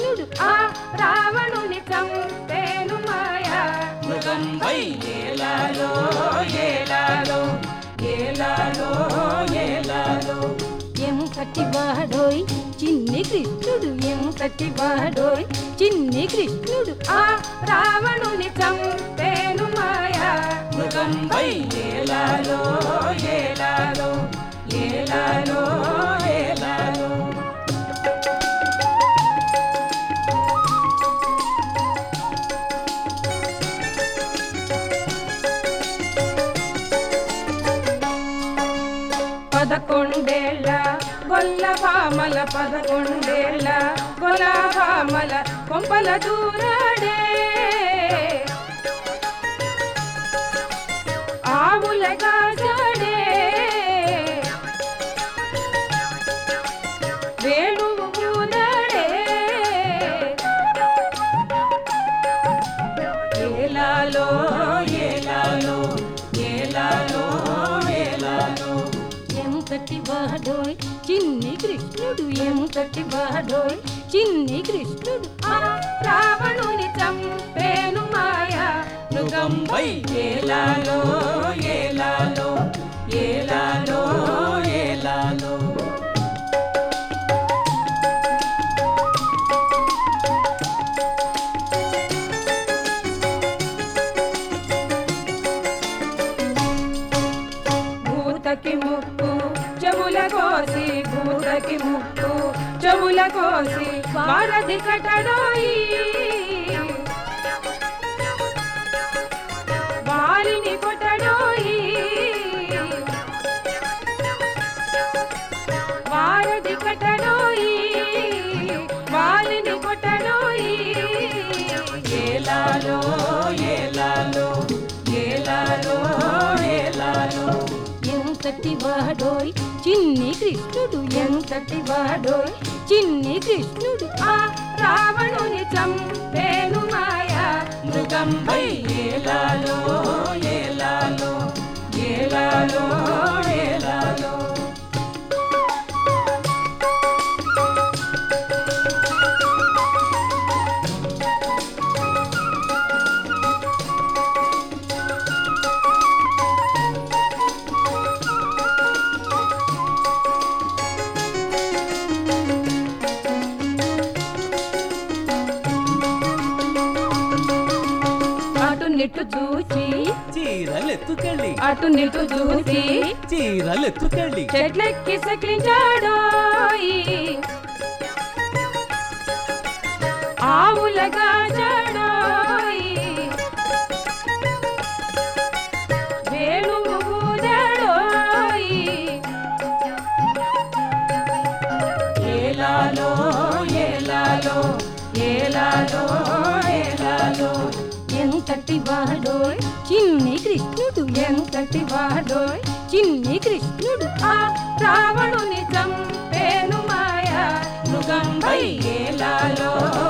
కృష్ణుడు ఆ రావణుని చంపేను మాయా మృగంపై ఏలాలో ఏలాలో ఏలాలో ఏలాలో ఎంతటి వాడోయ్ చిన్ని కృష్ణుడు ఎంతటి వాడోయ్ చిన్ని కృష్ణుడు ఆ రావణుని చంపేను మాయా మృగంపై ఏలాలో ఏలాలో ఏలాలో ఏలాలో పదకొండేళ్ళ గొల్ల భామల పదకొండేళ్ళ గొల్ల భామల కొంపల దూరాడే ఆవుల కాజాడే వేణువు ఊదాడే ఏలాలో ఏలాలో ఏలాలో ఏలాలో ఎంతటి వాడోయ్ చిన్ని కృష్ణుడు ఎంతటి వాడోయ్ చిన్ని కృష్ణుడు ఆ రావణుని చంపేను మాయా మృగంపై ఏలాలో ఏలాలో ఏలాలో ఏలాలో భూతకి ముక్కు చెవుల కోసి భూతకి ముక్కు చెవుల కోసి వారధి కటడోయి వారిని కొట్టడోయి వారధి కటడోయి వారిని కొట్టడోయి ఏలాలో ఏలాలో ఏలాలో ఏలాలో ఎంతటి వాడోయ్ చిన్ని కృష్ణుడు ఎంతటి వాడోయ్ చిన్ని కృష్ణుడు ఆ రావణుని చంపేను మాయా మృగంపై ఏలాలో ఏలాలో ఏలాలో ఏలాలో అటు నిట్టు చూచి చీరలెత్తుకెళ్ళి అటు నిట్టు చూసి చీరలెత్తుకెళ్ళి చెట్లెక్కి సకిలించాడోయి ఆవులగా జాడోయి వేణువు ఊదాడోయి ఏలాలో ఏలాలో ఏలాలో ఏలాలో ఎంతటి వాడోయ్ చిన్ని కృష్ణుడు ఎంతటి వాడోయ్ చిన్ని కృష్ణుడు ఆ రావణుని చంపేను మాయా మృగంపై ఏలాలో